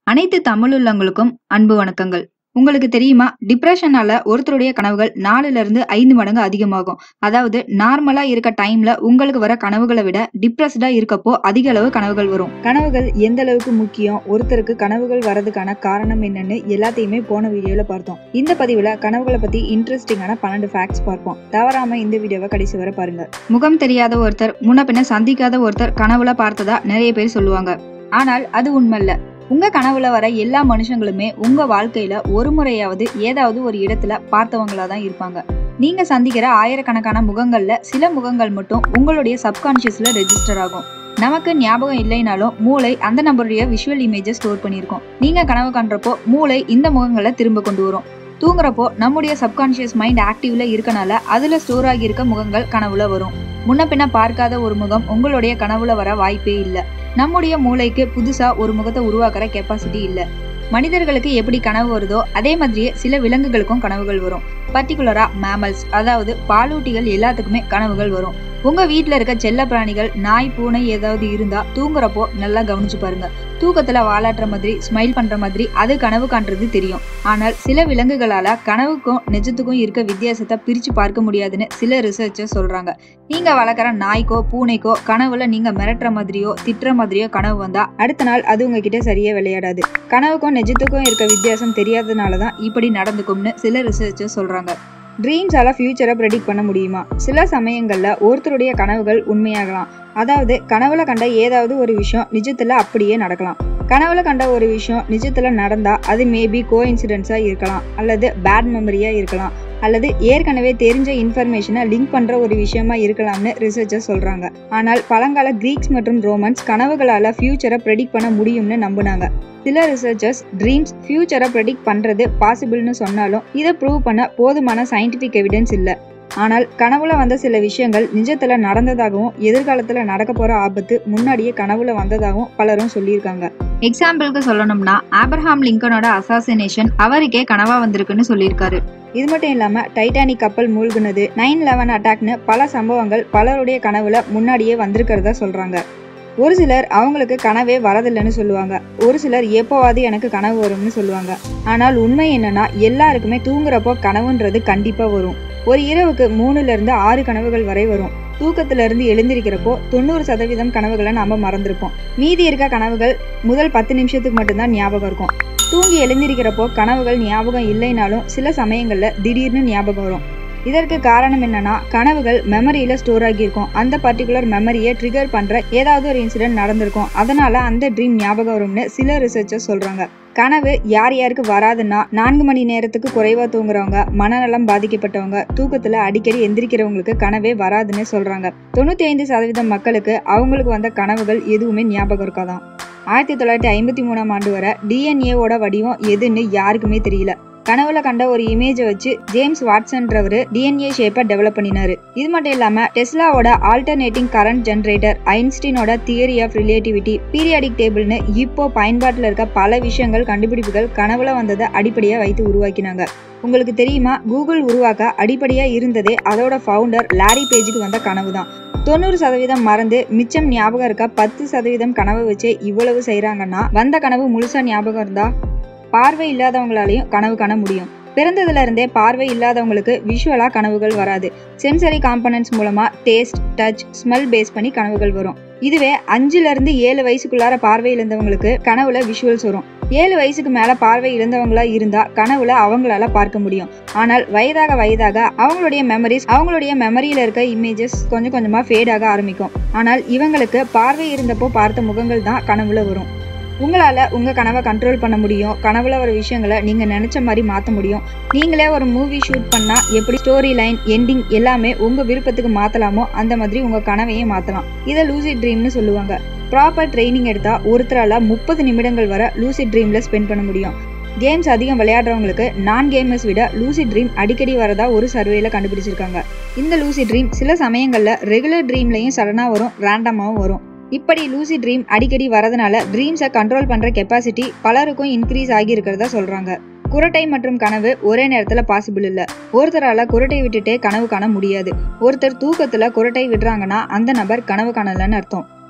அனைத்து தமிழுள்ளங்களுக்கும் அன்பு வணக்கங்கள். உங்களுக்கு தெரியுமா? டிப்ரஷனால ஒருத்தருடைய கனவுகள் 4ல இருந்து 5 மடங்கு அதிகமாகும். அதாவது நார்மலா இருக்க டைம்ல உங்களுக்கு வர கனவுகள விட டிப்ரஸ்டா இருக்கப்போ அதிக அளவு கனவுகள் வரும். கனவுகள் எந்த அளவுக்கு முக்கியம், ஒருத்தருக்கு கனவுகள் வரதுக்கான காரணம் என்னன்னு எல்லாத்தையுமே போன வீடியோல பார்த்தோம். இந்த பதிவுல கனவுகள பத்தி இன்ட்ரெஸ்டிங்கான 12 ஃபேக்ட்ஸ் பார்ப்போம். தவறாம இந்த வீடியோவ கடைசி வரை பாருங்க. முகம் தெரியாத ஒருத்தர், முன்ன பின்ன சந்திக்காத ஒருத்தர் கனவுல பார்த்ததா நிறைய பேர் சொல்லுவாங்க. ஆனால் அது உண்மைல்ல. உங்க கனவுல வர எல்லா மனுஷங்களுமே உங்க வாழ்க்கையில ஒரு முறையாவது ஏதாவது ஒரு இடத்துல பார்த்தவங்களா தான் இருப்பாங்க. நீங்க சந்திக்கிற ஆயிரக்கணக்கான முகங்கள்ல சில முகங்கள் மட்டும் உங்களுடைய சப்கான்ஷியஸ்ல ரெஜிஸ்டர் ஆகும். நமக்கு ஞாபகம் இல்லைனாலும் மூளை அந்த நபருடைய விஷுவல் இமேஜை ஸ்டோர் பண்ணியிருக்கும். நீங்க கனவு காண்றப்போ மூளை இந்த முகங்களை திரும்ப கொண்டு வரும். தூங்குறப்போ நம்முடைய சப்கான்ஷியஸ் மைண்ட் ஆக்டிவ்ல இருக்கனால அதுல ஸ்டோர் ஆகி இருக்க முகங்கள் கனவுல வரும். முன்ன பின்ன பார்க்காத ஒரு முகம் உங்களுடைய கனவுல வர வாய்ப்பே இல்ல. நம்முடைய மூளைக்கு புதுசா ஒரு முகத்தை உருவாக்குற கெப்பாசிட்டி இல்ல. மனிதர்களுக்கு எப்படி கனவு வருதோ அதே மாதிரியே சில விலங்குகளுக்கும் கனவுகள் வரும். பர்டிகுலரா மேமல்ஸ் அதாவது பாலூட்டிகள் எல்லாத்துக்குமே கனவுகள் வரும். உங்க வீட்ல இருக்க செல்ல பிராணிகள் நாய், பூனை ஏதாவது இருந்தா தூங்குறப்போ நல்லா கவனிச்சு பாருங்க. தூக்கத்துல வாலாட்டுற மாதிரி, ஸ்மைல் பண்ற மாதிரி அது கனவு காண்றது தெரியும். ஆனால் சில விலங்குகளால கனவுக்கும் நிஜத்துக்கும் இருக்க வித்தியாசத்தை பிரிச்சு பார்க்க முடியாதுன்னு சில ரிசர்ச்சர்ஸ் சொல்றாங்க. நீங்க வளர்க்குற நாய்க்கோ, பூனைக்கோ கனவுல நீங்க மிரட்டுற மாதிரியோ, திட்டுற மாதிரியோ கனவு வந்தா அடுத்த நாள் அது உங்ககிட்ட சரியா விளையாடாது. கனவுக்கும் நிஜத்துக்கும் இருக்க வித்தியாசம் தெரியாதனால தான் இப்படி நடந்துக்கும்னு சில ரிசர்ச்சர்ஸ் சொல்றாங்க. ட்ரீம்ஸால ஃபியூச்சரை ப்ரெடிக்ட் பண்ண முடியுமா? சில சமயங்கள்ல ஒருத்தருடைய கனவுகள் உண்மையாகலாம். அதாவது கனவுல கண்ட ஏதாவது ஒரு விஷயம் நிஜத்துல அப்படியே நடக்கலாம். கனவுல கண்ட ஒரு விஷயம் நிஜத்துல நடந்தா அது மேபி கோஇன்சிடென்ஸா இருக்கலாம் அல்லது பேட் மெமரியா இருக்கலாம் அல்லது ஏற்கனவே தெரிஞ்ச இன்ஃபர்மேஷனை லிங்க் பண்ற ஒரு விஷயமா இருக்கலாம்னு ரிசர்ச்சர்ஸ் சொல்றாங்க. ஆனால் பழங்கால கிரீக்ஸ் மற்றும் ரோமன்ஸ் கனவுகளால ஃபியூச்சரை ப்ரெடிக்ட் பண்ண முடியும்னு நம்புனாங்க. சில ரிசர்ச்சர்ஸ் ட்ரீம்ஸ் ஃபியூச்சரை ப்ரெடிக்ட் பண்றது பாசிபிள்னு சொன்னாலும் இதை ப்ரூவ் பண்ண போதுமான சயின்டிஃபிக் எவிடன்ஸ் இல்ல. ஆனால் கனவுல வந்த சில விஷயங்கள் நிஜத்துல நடந்ததாகவும் எதிர்காலத்துல நடக்க போற ஆபத்து முன்னாடியே கனவுல வந்ததாகவும் பலரும் சொல்லியிருக்காங்க. எக்ஸாம்பிளுக்கு சொல்லணும்னா ஆப்ரஹாம் லிங்கனோட அசாசினேஷன் அவருக்கே கனவா வந்திருக்குன்னு சொல்லியிருக்காரு. இது மட்டும் இல்லாம டைட்டானிக் கப்பல் மூழ்குனது, நைன் லெவன் அட்டாக்னு பல சம்பவங்கள் பலருடைய கனவுல முன்னாடியே வந்திருக்கிறதா சொல்றாங்க. ஒரு சிலர் அவங்களுக்கு கனவே வரதில்லைன்னு சொல்லுவாங்க. ஒரு சிலர் எப்போவாது எனக்கு கனவு வரும்னு சொல்லுவாங்க. ஆனால் உண்மை என்னன்னா எல்லாருக்குமே தூங்குறப்போ கனவுன்றது கண்டிப்பா வரும். ஒரு இரவுக்கு மூணுல இருந்து ஆறு கனவுகள் வரை வரும். தூக்கத்துல இருந்து எழுந்திருக்கிறப்போ தொண்ணூறு சதவீதம் கனவுகளை நாம மறந்திருப்போம். மீதி இருக்க கனவுகள் முதல் பத்து நிமிஷத்துக்கு மட்டும்தான் ஞாபகம் இருக்கும். தூங்கி எழுந்திருக்கிறப்போ கனவுகள் ஞாபகம் இல்லைனாலும் சில சமயங்கள்ல திடீர்னு ஞாபகம் வரும். இதற்கு காரணம் என்னன்னா கனவுகள் மெமரியில ஸ்டோர் ஆகியிருக்கும். அந்த பர்டிகுலர் மெமரியை ட்ரிகர் பண்ற ஏதாவது ஒரு இன்சிடென்ட் நடந்திருக்கும். அதனால அந்த ட்ரீம் ஞாபகம் வரும்னு சில ரிசர்ச்சர்ஸ் சொல்றாங்க. கனவு யார் யாருக்கு வராதுன்னா நான்கு மணி நேரத்துக்கு குறைவா தூங்குறவங்க, மனநலம் பாதிக்கப்பட்டவங்க, தூக்கத்துல அடிக்கடி எந்திரிக்கிறவங்களுக்கு கனவே வராதுன்னு சொல்றாங்க. தொண்ணூத்தி ஐந்து சதவீதம் மக்களுக்கு அவங்களுக்கு வந்த கனவுகள் எதுவுமே ஞாபகம் இருக்காதாம். ஆயிரத்தி தொள்ளாயிரத்தி ஐம்பத்தி மூணாம் ஆண்டு வரை டிஎன்ஏவோட வடிவம் எதுன்னு யாருக்குமே தெரியல. கனவுல கண்ட ஒரு இமேஜை வச்சு ஜேம்ஸ் வாட்சன்றவரு டிஎன்ஏ ஷேப்பை டெவலப் பண்ணினாரு. இது மட்டும் இல்லாம டெஸ்லாவோட ஆல்டர்னேட்டிங் கரண்ட் ஜெனரேட்டர், ஐன்ஸ்டீனோட தியரி ஆஃப் ரிலேட்டிவிட்டி, பீரியாடிக் டேபிள்னு இப்போ பயன்பாட்டுல இருக்க பல விஷயங்கள் கண்டுபிடிப்புகள் கனவுல வந்ததை அடிப்படையா வைத்து உருவாக்கினாங்க. உங்களுக்கு தெரியுமா கூகுள் உருவாக்க அடிப்படையா இருந்ததே அதோட ஃபவுண்டர் லாரி பேஜுக்கு வந்த கனவு தான். தொண்ணூறு சதவீதம் மறந்து மிச்சம் ஞாபகம் இருக்க பத்து சதவீதம் கனவை வச்சே இவ்வளவு செய்றாங்கன்னா வந்த கனவு முழுசா ஞாபகம் இருந்தா பார்வை இல்லாதவங்களாலையும் கனவு காண முடியும். பிறந்ததுல இருந்தே பார்வை இல்லாதவங்களுக்கு விஷுவலா கனவுகள் வராது. சென்சரி காம்பனன்ட்ஸ் மூலமா டேஸ்ட், டச், ஸ்மெல் பேஸ் பண்ணி கனவுகள் வரும். இதுவே அஞ்சுல இருந்து ஏழு வயசுக்குள்ளார பார்வை இழந்தவங்களுக்கு கனவுல விஷுவல்ஸ் வரும். ஏழு வயசுக்கு மேல பார்வை இழந்தவங்களா இருந்தா கனவுல அவங்களால பார்க்க முடியும். ஆனால் வயதாக வயதாக அவங்களுடைய மெமரிஸ் அவங்களுடைய மெமரியில இருக்க இமேஜஸ் கொஞ்சம் கொஞ்சமா ஃபேட் ஆக ஆரம்பிக்கும். ஆனால் இவங்களுக்கு பார்வை இருந்தப்போ பார்த்த முகங்கள் தான் கனவுல வரும். உங்களால உங்க கனவை கண்ட்ரோல் பண்ண முடியும். கனவுல வர விஷயங்களை நீங்க நினைச்ச மாதிரி மாத்த முடியும். நீங்களே ஒரு மூவி ஷூட் பண்ணா எப்படி ஸ்டோரி லைன், எண்டிங் எல்லாமே உங்க விருப்பத்துக்கு மாத்தலாமோ அந்த மாதிரி உங்க கனவையே மாத்தலாம். இதை லூசிட் ட்ரீம்னு சொல்லுவாங்க. ப்ராப்பர் ட்ரெய்னிங் எடுத்தா ஒருத்தரால முப்பது நிமிடங்கள் வரை லூசிட் ட்ரீம்ல ஸ்பெண்ட் பண்ண முடியும். கேம்ஸ் அதிகம் விளையாடுறவங்களுக்கு நான் கேமர்ஸ் விட லூசிட் ட்ரீம் அடிக்கடி வரதா ஒரு சர்வேல கண்டுபிடிச்சிருக்காங்க. இந்த லூசிட் ட்ரீம் சில சமயங்கள்ல ரெகுலர் ட்ரீம்லயும் சடனா வரும், ரேண்டமாவும் வரும். இப்படி லூசிட் ட்ரீம் அடிக்கடி வரதுனால ட்ரீம்ஸை கண்ட்ரோல் பண்ற கெப்பாசிட்டி பலருக்கும் இன்க்ரீஸ் ஆகி இருக்கிறதா சொல்றாங்க. குறட்டை மற்றும் கனவு ஒரே நேரத்துல பாசிபிள் இல்ல. ஒருத்தரால குறட்டை விட்டுட்டே கனவு காண முடியாது. ஒருத்தர் தூக்கத்துல குறட்டை விடுறாங்கன்னா அந்த நபர் கனவு காணலன்னு அர்த்தம்.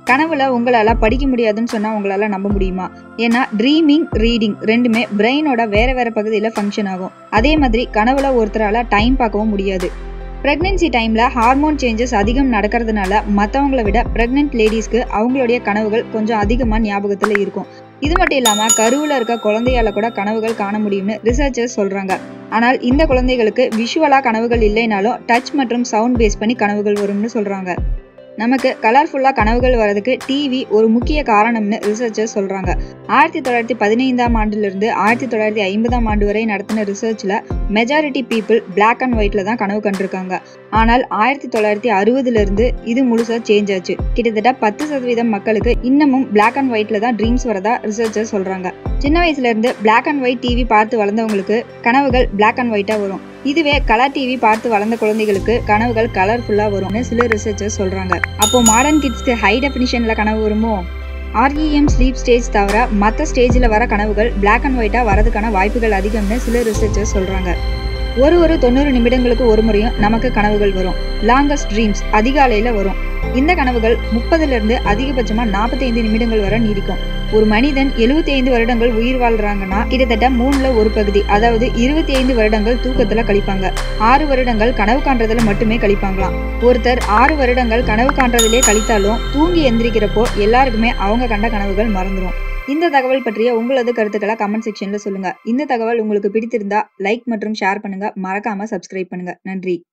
கனவுல உங்களால படிக்க முடியாதுன்னு சொன்னா உங்களால நம்ப முடியுமா ஏன்னா ட்ரீமிங் ரீடிங் ரெண்டுமே பிரெயினோட வேற வேற பகுதியில ஃபங்க்ஷன் ஆகும் அதே மாதிரி கனவுல ஒருத்தரால டைம் பார்க்கவும் முடியாது பிரெக்னன்சி டைம்ல ஹார்மோன் சேஞ்சஸ் அதிகம் நடக்கிறதுனால மற்றவங்களை விட பிரெக்னென்ட் லேடிஸ்க்கு அவங்களுடைய கனவுகள் கொஞ்சம் அதிகமா ஞாபகத்துல இருக்கும் இது மட்டும் இல்லாம கருவுல இருக்க குழந்தையால கூட கனவுகள் காண முடியும்னு ரிசர்ச்சர்ஸ் சொல்றாங்க ஆனால் இந்த குழந்தைகளுக்கு விஷுவலா கனவுகள் இல்லைனாலும் டச் மற்றும் சவுண்ட் பேஸ் பண்ணி கனவுகள் வரும்னு சொல்றாங்க நமக்கு கலர்ஃபுல்லாக கனவுகள் வரதுக்கு டிவி ஒரு முக்கிய காரணம்னு ரிசர்ச்சர்ஸ் சொல்கிறாங்க ஆயிரத்தி தொள்ளாயிரத்தி பதினைந்தாம் ஆண்டிலிருந்து ஆயிரத்தி தொள்ளாயிரத்தி ஐம்பதாம் ஆண்டு வரை நடத்தின ரிசர்ச்சில் மெஜாரிட்டி பீப்புள் பிளாக் அண்ட் ஒயிட்டில் தான் கனவு கண்டிருக்காங்க ஆனால் ஆயிரத்தி தொள்ளாயிரத்தி அறுபதுலேருந்து இது முழுசாக சேஞ்ச் ஆச்சு கிட்டத்தட்ட பத்து சதவீதம் மக்களுக்கு இன்னமும் பிளாக் அண்ட் ஒயிட்டில் தான் ட்ரீம்ஸ் வரதா ரிசர்ச்சர்ஸ் சொல்கிறாங்க சின்ன வயசுலேருந்து பிளாக் அண்ட் ஒயிட் டிவி பார்த்து வளர்ந்தவங்களுக்கு கனவுகள் பிளாக் அண்ட் ஒயிட்டாக வரும் இதுவே கலர் டிவி பார்த்து வளர்ந்த குழந்தைகளுக்கு கனவுகள் கலர்ஃபுல்லாக வரும்னு சில ரிசர்ச்சர்ஸ் சொல்கிறாங்க அப்போ மாடர்ன் கிட்ஸ்க்கு ஹை டெஃபினிஷனில் கனவு வருமோ ஆர்இஎம் ஸ்லீப் ஸ்டேஜ் தவிர மற்ற ஸ்டேஜில் வர கனவுகள் பிளாக் அண்ட் ஒயிட்டாக வரதுக்கான வாய்ப்புகள் அதிகம்னு சில ரிசர்ச்சர்ஸ் சொல்கிறாங்க ஒரு ஒரு தொண்ணூறு நிமிடங்களுக்கு ஒரு முறையும் நமக்கு கனவுகள் வரும் லாங்கஸ்ட் ட்ரீம்ஸ் அதிகாலையில் வரும் இந்த கனவுகள் முப்பதுலேருந்து அதிகபட்சமாக நாற்பத்தைந்து நிமிடங்கள் வரை நீடிக்கும் ஒரு மனிதன் எழுபத்தி ஐந்து வருடங்கள் உயிர் வாழ்றாங்கன்னா கிட்டத்தட்ட மூணுல ஒரு பகுதி அதாவது இருபத்தி ஐந்து வருடங்கள் தூக்கத்துல கழிப்பாங்க ஆறு வருடங்கள் கனவு காண்றதுல மட்டுமே கழிப்பாங்களாம் ஒருத்தர் ஆறு வருடங்கள் கனவு காண்றதுலே கழித்தாலும் தூங்கி எந்திரிக்கிறப்போ எல்லாருக்குமே அவங்க கண்ட கனவுகள் மறந்துடும் இந்த தகவல் பற்றிய உங்களது கருத்துக்களை கமெண்ட் செக்ஷன்ல சொல்லுங்க இந்த தகவல் உங்களுக்கு பிடித்திருந்தா லைக் மற்றும் ஷேர் பண்ணுங்க மறக்காம சப்ஸ்கிரைப் பண்ணுங்க நன்றி